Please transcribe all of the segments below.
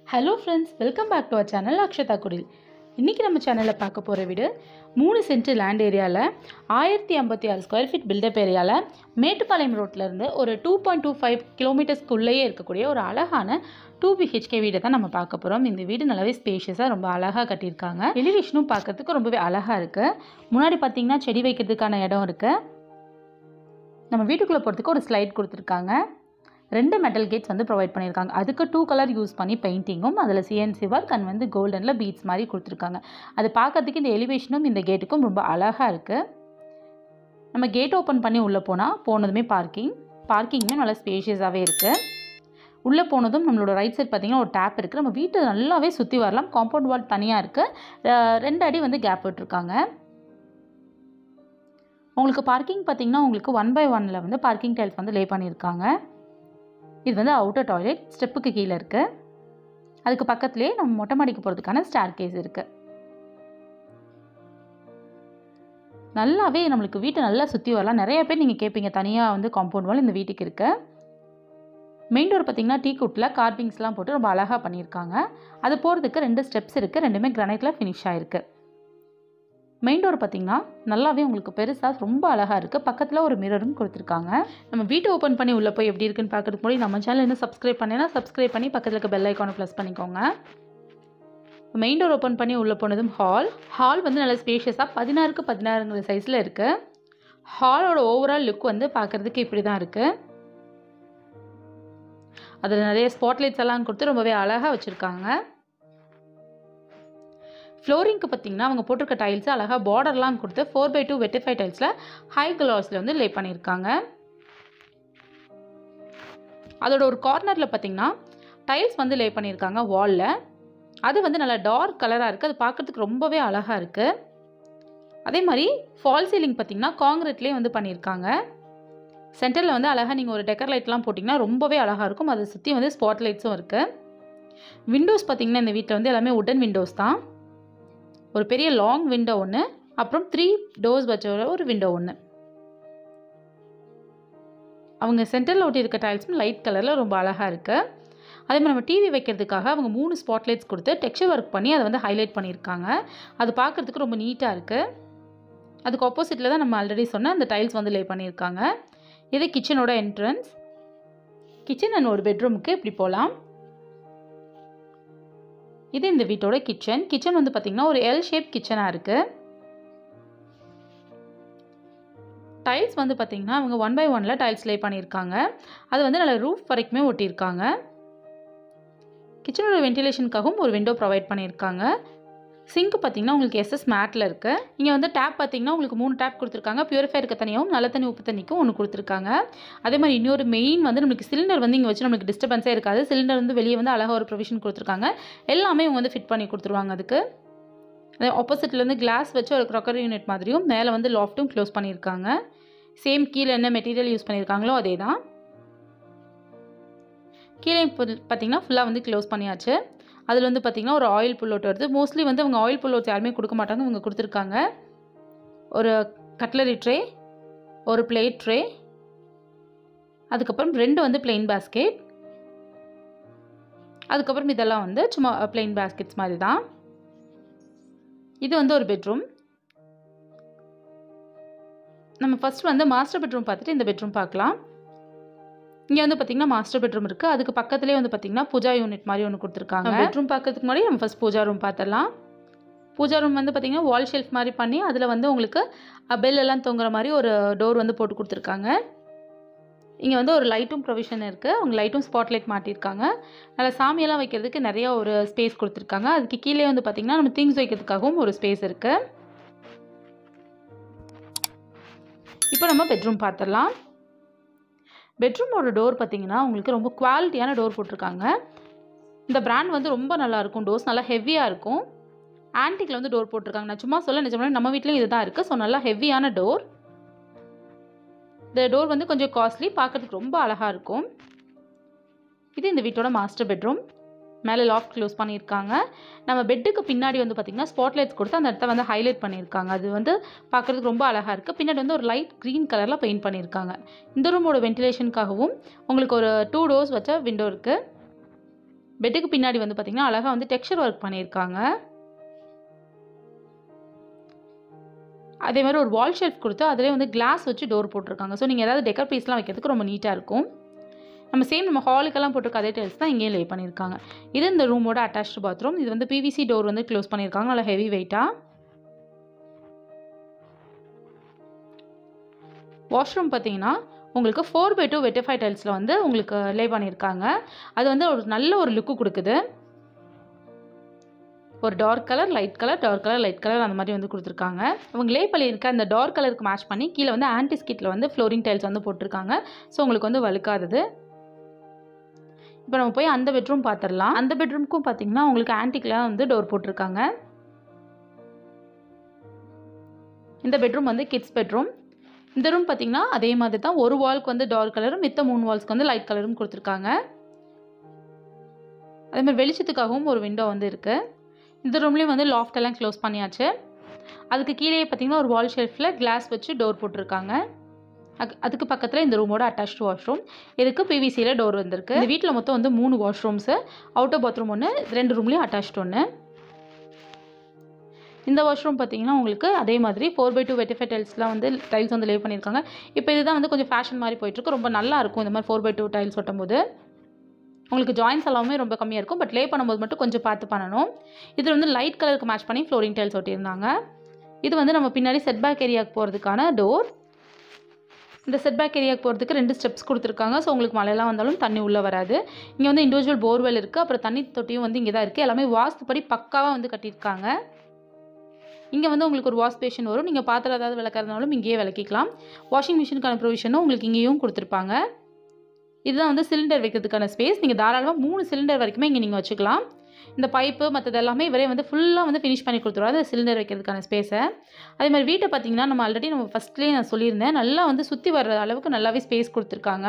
hello friends welcome back to our channel Akshatha Kudil இன்றைக்கி நம்ம சேனலில் பார்க்க போகிற வீடு மூணு சென்ட் லேண்ட் ஏரியாவில் ஆயிரத்தி ஐம்பத்தி ஆறு ஸ்கொயர் ஃபீட் பில்டப் ஏரியாவில் மேட்டுப்பாளையம் ரோட்லேருந்து ஒரு டூ பாயிண்ட் டூ ஃபைவ் கிலோமீட்டர்ஸ்க்குள்ளேயே இருக்கக்கூடிய ஒரு அழகான டூ பிஹெச்கே வீடை தான் நம்ம பார்க்க போகிறோம் இந்த வீடு நல்லாவே ஸ்பேஷியஸாக ரொம்ப அழகாக கட்டியிருக்காங்க எலிவேஷனும் பார்க்கறதுக்கு ரொம்பவே அழகாக இருக்குது முன்னாடி பார்த்தீங்கன்னா செடி வைக்கிறதுக்கான இடம் இருக்குது நம்ம வீட்டுக்குள்ளே போகிறதுக்கு ஒரு ஸ்லைட் கொடுத்துருக்காங்க ரெண்டு மெட்டல் கேட்ஸ் வந்து ப்ரொவைட் பண்ணியிருக்காங்க அதுக்கு டூ கலர் யூஸ் பண்ணி பெயிண்டிங்கும் அதில் சிஎன்சி ஒர்க் அண்ட் வந்து கோல்டனில் பீட்ஸ் மாதிரி கொடுத்துருக்காங்க அது பார்க்கறதுக்கு இந்த எலிவேஷனும் இந்த கேட்டுக்கும் ரொம்ப அழகாக இருக்குது நம்ம கேட் ஓப்பன் பண்ணி உள்ளே போனால் போனதுமே பார்க்கிங் பார்க்கிங்குமே நல்லா ஸ்பேஷியஸாகவே இருக்குது உள்ளே போனதும் நம்மளோட ரைட் சைட் பார்த்திங்கன்னா ஒரு டேப் இருக்குது நம்ம வீட்டை நல்லாவே சுற்றி வரலாம் காம்பவுண்ட் வால் தனியாக இருக்குது ரெண்டு அடி வந்து கேப் விட்டுருக்காங்க உங்களுக்கு பார்க்கிங் பார்த்திங்கன்னா உங்களுக்கு ஒன் பை ஒனில் வந்து பார்க்கிங் டைல்ஸ் வந்து லே பண்ணியிருக்காங்க இது வந்து அவுட்டர் டாய்லெட் ஸ்டெப்புக்கு கீழே இருக்குது அதுக்கு பக்கத்துலேயே நம்ம மொட்டை மாடிக்கு போகிறதுக்கான ஸ்டார் கேஸ் இருக்குது நல்லாவே நம்மளுக்கு வீட்டை நல்லா சுற்றி வரலாம் நிறைய பேர் நீங்கள் கேட்பீங்க தனியாக வந்து காம்பவுண்ட் வால் இந்த வீட்டுக்கு இருக்கு மெயின் டோர் பார்த்தீங்கன்னா டீ குட்டில் கார்விங்ஸ்லாம் போட்டு ரொம்ப அழகாக பண்ணியிருக்காங்க அது போகிறதுக்கு ரெண்டு ஸ்டெப்ஸ் இருக்குது ரெண்டுமே கிரானைட்டில் ஃபினிஷ் ஆகிருக்கு மெயின் டோர் பார்த்தீங்கன்னா நல்லாவே உங்களுக்கு பெருசாக ரொம்ப அழகாக இருக்குது பக்கத்தில் ஒரு மிரரும் கொடுத்துருக்காங்க நம்ம வீட்டை ஓப்பன் பண்ணி உள்ளே போய் எப்படி இருக்குன்னு பார்க்கறதுக்கு முன்னாடி நம்ம சேனல் இன்னும் சப்ஸ்கிரைப் பண்ணேன்னா சப்ஸ்கிரைப் பண்ணி பக்கத்தில் இருக்க பெல் ஐக்கானை ப்ளஸ் பண்ணிக்கோங்க மெயின் டோர் ஓப்பன் பண்ணி உள்ளே போனதும் ஹால் ஹால் வந்து நல்ல ஸ்பேஷியஸாக பதினாறுக்கு பதினாறுங்கிற சைஸில் இருக்குது ஹாலோட ஓவரால் லுக் வந்து பார்க்குறதுக்கு இப்படி தான் இருக்குது அதில் நிறைய ஸ்பாட்லைட்ஸ் எல்லாம் கொடுத்து ரொம்பவே அழகாக வச்சுருக்காங்க ஃப்ளோரிங்க்கு பார்த்தீங்கன்னா அவங்க போட்டிருக்க டைல்ஸ் அழகாக பார்டர்லாம் கொடுத்து ஃபோர் பை டூ வெட்டிஃபை டைல்ஸில் ஹை கிளாஸில் வந்து லே பண்ணியிருக்காங்க அதோட ஒரு கார்னரில் பார்த்தீங்கன்னா டைல்ஸ் வந்து லே பண்ணியிருக்காங்க வாலில் அது வந்து நல்லா டார்க் கலராக இருக்குது அது பார்க்குறதுக்கு ரொம்பவே அழகாக இருக்குது அதே மாதிரி ஃபால் சீலிங் பார்த்தீங்கன்னா காங்கிரீட்லேயே வந்து பண்ணியிருக்காங்க சென்டரில் வந்து அழகாக நீங்கள் ஒரு டெக்கர் லைட்லாம் போட்டிங்கன்னா ரொம்பவே அழகாக இருக்கும் அதை சுற்றி வந்து ஸ்பாட் லைட்ஸும் இருக்குது விண்டோஸ் பார்த்தீங்கன்னா இந்த வீட்டில் வந்து எல்லாமே உடன் விண்டோஸ் தான் ஒரு பெரிய லாங் விண்டோ ஒன்று அப்புறம் த்ரீ டோர்ஸ் வச்ச ஒரு விண்டோ ஒன்று அவங்க சென்டரில் ஒட்டியிருக்க டைல்ஸும் லைட் கலரில் ரொம்ப அழகாக இருக்குது அதே மாதிரி நம்ம டிவி வைக்கிறதுக்காக அவங்க மூணு ஸ்பாட்லைட்ஸ் கொடுத்து டெக்ஸ்சர் ஒர்க் பண்ணி அதை வந்து ஹைலைட் பண்ணியிருக்காங்க அது பார்க்குறதுக்கு ரொம்ப நீட்டாக இருக்குது அதுக்கு ஆப்போசிட்டில் தான் நம்ம ஆல்ரெடி சொன்ன அந்த டைல்ஸ் வந்து லே பண்ணியிருக்காங்க இது கிச்சனோட என்ட்ரன்ஸ் கிச்சன் அண்ட் ஒரு பெட்ரூமுக்கு இப்படி போகலாம் இது இந்த வீட்டோட கிச்சன் கிச்சன் வந்து பார்த்திங்கன்னா ஒரு எல் ஷேப் கிச்சனாக இருக்குது டைல்ஸ் வந்து பார்த்திங்கன்னா அவங்க ஒன் பை ஒனில் டைல்ஸ் லே பண்ணியிருக்காங்க அது வந்து நல்ல ரூஃப் வரைக்குமே ஒட்டியிருக்காங்க கிச்சனோட வென்டிலேஷனுக்காகவும் ஒரு விண்டோ ப்ரொவைட் பண்ணியிருக்காங்க சிங்க் பார்த்தீங்கன்னா உங்களுக்கு எஸ்எஸ் மேட்டில் இருக்குது இங்கே வந்து டேப் பார்த்தீங்கன்னா உங்களுக்கு மூணு டேப் கொடுத்துருக்காங்க பியூரிஃபைருக்கு தனியாகவும் நல்ல தண்ணி உப்பு தண்ணிக்கும் ஒன்று கொடுத்துருக்காங்க அதே மாதிரி இன்னொரு மெயின் வந்து நம்மளுக்கு சிலிண்டர் வந்து இங்கே வச்சு நம்மளுக்கு டிஸ்டர்பன்ஸே இருக்காது சிலிண்டர் வந்து வெளியே வந்து அழகாக ஒரு ப்ரொவிஷன் கொடுத்துருக்காங்க எல்லாமே இவங்க வந்து ஃபிட் பண்ணி கொடுத்துருவாங்க அதுக்கு அதே ஆப்போசிட்டில் வந்து கிளாஸ் வச்சு ஒரு க்ரொக்கரி யூனிட் மாதிரியும் மேலே வந்து லாஃப்ட்டும் க்ளோஸ் பண்ணியிருக்காங்க சேம் கீழே என்ன மெட்டீரியல் யூஸ் பண்ணியிருக்காங்களோ அதே தான் கீழே இப்போ பார்த்தீங்கன்னா ஃபுல்லாக வந்து க்ளோஸ் பண்ணியாச்சு அதில் வந்து பார்த்திங்கன்னா ஒரு ஆயில் புல்லோட் வருது மோஸ்ட்லி வந்து அவங்க ஆயில் புல்லோட்ஸ் யாருமே கொடுக்க மாட்டாங்க இவங்க கொடுத்துருக்காங்க ஒரு கட்லரி ட்ரே ஒரு பிளேட் ட்ரே அதுக்கப்புறம் ரெண்டு வந்து பிளெயின் பேஸ்கெட் அதுக்கப்புறம் இதெல்லாம் வந்து சும்மா பிளெயின் பேஸ்கெட்ஸ் மாதிரி தான் இது வந்து ஒரு பெட்ரூம் நம்ம ஃபஸ்ட் வந்து மாஸ்டர் பெட்ரூம் பார்த்துட்டு இந்த பெட்ரூம் பார்க்கலாம் இங்கே வந்து பார்த்திங்கன்னா மாஸ்டர் பெட்ரூம் இருக்குது அதுக்கு பக்கத்துலேயே வந்து பார்த்திங்கன்னா பூஜா யூனிட் மாதிரி ஒன்று கொடுத்துருக்காங்க பெட்ரூம் பார்க்கறதுக்கு முன்னாடி நம்ம ஃபஸ்ட் பூஜா ரூம் பார்த்துடலாம் பூஜா ரூம் வந்து பார்த்திங்கன்னா வால் ஷெல்ஃப் மாதிரி பண்ணி அதில் வந்து உங்களுக்கு பெல் எல்லாம் தொங்குற மாதிரி ஒரு டோர் வந்து போட்டு கொடுத்துருக்காங்க இங்கே வந்து ஒரு லைட்டும் ப்ரொவிஷன் இருக்குது அவங்க லைட்டும் ஸ்பாட் லைட் மாட்டியிருக்காங்க அதில் சாமியெல்லாம் வைக்கிறதுக்கு நிறைய ஒரு ஸ்பேஸ் கொடுத்துருக்காங்க அதுக்கு கீழே வந்து பார்த்திங்கன்னா நம்ம திங்ஸ் வைக்கிறதுக்காகவும் ஒரு ஸ்பேஸ் இருக்குது இப்போ நம்ம பெட்ரூம் பார்த்துடலாம் பெட்ரூமோட டோர் பார்த்தீங்கன்னா உங்களுக்கு ரொம்ப குவாலிட்டியான டோர் போட்டிருக்காங்க இந்த பிராண்ட் வந்து ரொம்ப நல்லாயிருக்கும் டோர்ஸ் நல்லா ஹெவியாக இருக்கும் ஆன்டிக்கில் வந்து டோர் போட்டிருக்காங்க நான் சும்மா சொல்ல நிஜமாக நம்ம வீட்லேயும் இதுதான் இருக்குது ஸோ நல்லா ஹெவியான டோர் இந்த டோர் வந்து கொஞ்சம் காஸ்ட்லி பார்க்குறதுக்கு ரொம்ப அழகாக இருக்கும் இது இந்த வீட்டோட மாஸ்டர் பெட்ரூம் மேலே லாஃப்ட் க்ளோஸ் பண்ணியிருக்காங்க நம்ம பெட்டுக்கு பின்னாடி வந்து பார்த்திங்கன்னா ஸ்பாட்லைட்ஸ் கொடுத்து அந்த இடத்த வந்து ஹைலைட் பண்ணியிருக்காங்க அது வந்து பார்க்குறதுக்கு ரொம்ப அழகாக இருக்குது பின்னாடி வந்து ஒரு லைட் க்ரீன் கலரில் பெயிண்ட் பண்ணியிருக்காங்க இந்த ரூமோட வென்டிலேஷனுக்காகவும் உங்களுக்கு ஒரு டூ டோர்ஸ் வச்ச விண்டோ இருக்குது பெட்டுக்கு பின்னாடி வந்து பார்த்திங்கன்னா அழகாக வந்து டெக்ஸ்சர் ஒர்க் பண்ணியிருக்காங்க அதே மாதிரி ஒரு வால் ஷெல்ஃப் கொடுத்து அதிலே வந்து கிளாஸ் வச்சு டோர் போட்டிருக்காங்க ஸோ நீங்கள் ஏதாவது டெக்கர் பீஸ்லாம் வைக்கிறதுக்கு ரொம்ப நீட்டாக இருக்கும் நம்ம சேம் நம்ம ஹாலுக்கெல்லாம் போட்டிருக்க அதே டைல்ஸ் தான் இங்கேயும் லே பண்ணியிருக்காங்க இது இந்த ரூமோட அட்டாச்டு பாத்ரூம் இது வந்து பிவிசி டோர் வந்து க்ளோஸ் பண்ணியிருக்காங்க நல்லா ஹெவி வெயிட்டாக வாஷ்ரூம் பார்த்தீங்கன்னா உங்களுக்கு ஃபோர் பை டூ வெட்டிஃபை டைல்ஸில் வந்து உங்களுக்கு லே பண்ணியிருக்காங்க அது வந்து ஒரு நல்ல ஒரு லுக்கு கொடுக்குது ஒரு dark colour light colour dark colour light colour அந்த மாதிரி வந்து கொடுத்துருக்காங்க அவங்க லே பண்ணியிருக்க அந்த டார்க் கலருக்கு மேட்ச் பண்ணி கீழே வந்து ஆன்டி ஸ்கிட்டில் வந்து ஃப்ளோரிங் டைல்ஸ் வந்து போட்டிருக்காங்க ஸோ உங்களுக்கு வந்து வழுக்காதது இப்போ நம்ம போய் அந்த பெட்ரூம் பார்த்துடலாம் அந்த பெட்ரூம்க்கும் பார்த்தீங்கன்னா உங்களுக்கு ஆன்டிக்லாம் வந்து டோர் போட்டிருக்காங்க இந்த பெட்ரூம் வந்து கிட்ஸ் பெட்ரூம் இந்த ரூம் பார்த்தீங்கன்னா அதே மாதிரி தான் ஒரு வால்க்கு வந்து டார்க் கலரும் மித்த மூணு வால்ஸ்க்கு வந்து லைட் கலரும் கொடுத்துருக்காங்க அதே மாதிரி வெளிச்சத்துக்காகவும் ஒரு விண்டோ வந்து இருக்குது இந்த ரூம்லேயும் வந்து லாஃப்ட் எல்லாம் க்ளோஸ் பண்ணியாச்சு அதுக்கு கீழே பார்த்தீங்கன்னா ஒரு வால் ஷெல்ஃபில் கிளாஸ் வச்சு டோர் போட்டிருக்காங்க அக்- அதுக்கு பக்கத்தில் இந்த ரூமோட அட்டாச்டு வாஷ்ரூம் இதுக்கு பிவிசியில் டோர் வந்திருக்கு இந்த வீட்டில் மொத்தம் வந்து மூணு வாஷ்ரூம்ஸு அவுட்டர் பாத்ரூம் ஒன்று ரெண்டு ரூம்லேயும் அட்டாச்டு ஒன்று இந்த வாஷ்ரூம் பார்த்தீங்கன்னா உங்களுக்கு அதே மாதிரி ஃபோர் பை டூ வெட்டிஃபை டைல்ஸ்லாம் வந்து டைல்ஸ் வந்து லே பண்ணியிருக்காங்க இப்போ இதுதான் வந்து கொஞ்சம் ஃபேஷன் மாதிரி போயிட்டுருக்கு ரொம்ப நல்லா இருக்கும் இந்த மாதிரி ஃபோர் பை டூ டைல்ஸ் ஒட்டும்போது உங்களுக்கு ஜாயின்ஸ் எல்லாமே ரொம்ப கம்மியாக இருக்கும் பட் லே பண்ணும்போது மட்டும் கொஞ்சம் பார்த்து பண்ணணும் இதில் வந்து லைட் கலருக்கு மேட்ச் பண்ணி ஃப்ளோரிங் டைல்ஸ் ஒட்டியிருந்தாங்க இது வந்து நம்ம பின்னாடி செட்பேக் ஏரியாவுக்கு போகிறதுக்கான டோர் இந்த செட்பேக் ஏரியாவுக்கு போகிறதுக்கு ரெண்டு ஸ்டெப்ஸ் கொடுத்துருக்காங்க ஸோ உங்களுக்கு மழையெல்லாம் வந்தாலும் தண்ணி உள்ளே வராது இங்கே வந்து இண்டிவிஜுவல் போர்வெல் இருக்குது அப்புறம் தண்ணி தொட்டியும் வந்து இங்கே தான் இருக்குது எல்லாமே வாஸ்துப்படி பக்காவாக வந்து கட்டியிருக்காங்க இங்கே வந்து உங்களுக்கு ஒரு வாஷ் பேஷன் வரும் நீங்கள் பாத்திரம் ஏதாவது விளக்கறதுனாலும் இங்கேயே விளக்கிக்கலாம் வாஷிங் மிஷினுக்கான ப்ரொவிஷனும் உங்களுக்கு இங்கேயும் கொடுத்துருப்பாங்க இதுதான் வந்து சிலிண்டர் வைக்கிறதுக்கான ஸ்பேஸ் நீங்கள் தாராளமாக மூணு சிலிண்டர் வரைக்குமே இங்கே நீங்கள் வச்சுக்கலாம் இந்த பைப்பு மற்றது எல்லாமே இவரே வந்து ஃபுல்லாக வந்து ஃபினிஷ் பண்ணி கொடுத்துருவாரு சிலிண்டர் வைக்கிறதுக்கான ஸ்பேஸை அதே மாதிரி வீட்டை பார்த்தீங்கன்னா நம்ம ஆல்ரெடி நம்ம ஃபஸ்ட்லேயே நான் சொல்லியிருந்தேன் நல்லா வந்து சுற்றி வர்ற அளவுக்கு நல்லாவே ஸ்பேஸ் கொடுத்துருக்காங்க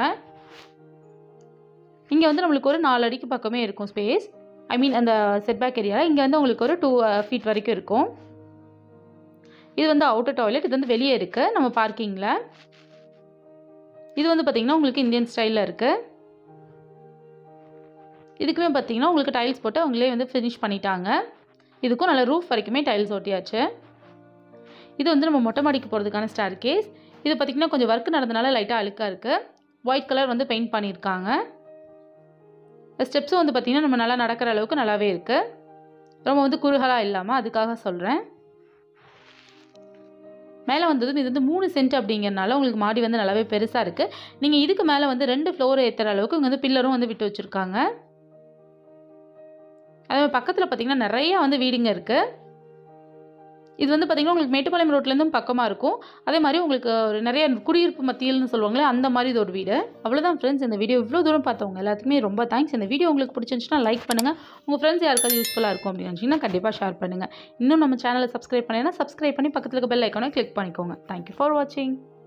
இங்கே வந்து நம்மளுக்கு ஒரு நாலு அடிக்கு பக்கமே இருக்கும் ஸ்பேஸ் ஐ மீன் அந்த செட்பேக் ஏரியாவில் இங்கே வந்து உங்களுக்கு ஒரு டூ ஃபீட் வரைக்கும் இருக்கும் இது வந்து அவுட்டர் டாய்லெட் இது வந்து வெளியே இருக்குது நம்ம பார்க்கிங்கில் இது வந்து பார்த்திங்கன்னா உங்களுக்கு இந்தியன் ஸ்டைலில் இருக்குது இதுக்குமே பார்த்தீங்கன்னா உங்களுக்கு டைல்ஸ் போட்டு அவங்களே வந்து ஃபினிஷ் பண்ணிட்டாங்க இதுக்கும் நல்ல ரூஃப் வரைக்குமே டைல்ஸ் ஒட்டியாச்சு இது வந்து நம்ம மொட்டை மாடிக்கு போகிறதுக்கான ஸ்டார் கேஸ் இது பார்த்திங்கன்னா கொஞ்சம் ஒர்க் நடந்தனால லைட்டாக அழுக்காக இருக்குது ஒயிட் கலர் வந்து பெயிண்ட் பண்ணியிருக்காங்க ஸ்டெப்ஸும் வந்து பார்த்திங்கன்னா நம்ம நல்லா நடக்கிற அளவுக்கு நல்லாவே இருக்குது ரொம்ப வந்து குறுகலாக இல்லாமல் அதுக்காக சொல்கிறேன் மேலே வந்ததும் இது வந்து மூணு சென்ட் அப்படிங்கிறனால உங்களுக்கு மாடி வந்து நல்லாவே பெருசாக இருக்குது நீங்கள் இதுக்கு மேலே வந்து ரெண்டு ஃப்ளோர் ஏற்றுற அளவுக்கு இங்கே வந்து பில்லரும் வந்து விட்டு வச்சுருக்காங்க அதே மாதிரி பக்கத்தில் பார்த்தீங்கன்னா நிறைய வந்து வீடுங்க இருக்குது இது வந்து பார்த்திங்கன்னா உங்களுக்கு மேட்டுப்பாளையம் ரோட்லேருந்தும் பக்கமாக இருக்கும் அதே மாதிரி உங்களுக்கு ஒரு நிறைய குடியிருப்பு மத்தியில்னு சொல்லுவாங்களே அந்த மாதிரி இது ஒரு வீடு அவ்வளோதான் ஃப்ரெண்ட்ஸ் இந்த வீடியோ இவ்வளோ தூரம் பார்த்தவங்க எல்லாத்துக்குமே ரொம்ப தேங்க்ஸ் இந்த வீடியோ உங்களுக்கு பிடிச்சிருந்துச்சுன்னா லைக் பண்ணுங்கள் உங்கள் ஃப்ரெண்ட்ஸ் யாருக்காவது யூஸ்ஃபுல்லாக இருக்கும் அப்படின்னு நினச்சிங்கன்னா கண்டிப்பாக ஷேர் பண்ணுங்கள் இன்னும் நம்ம சேனலை சப்ஸ்கிரைப் பண்ணலைன்னா சப்ஸ்கிரைப் பண்ணி பக்கத்தில் இருக்க பெல் ஐக்கானை கிளிக் பண்ணிக்கோங்க தேங்க்யூ ஃபார் வாட்சிங்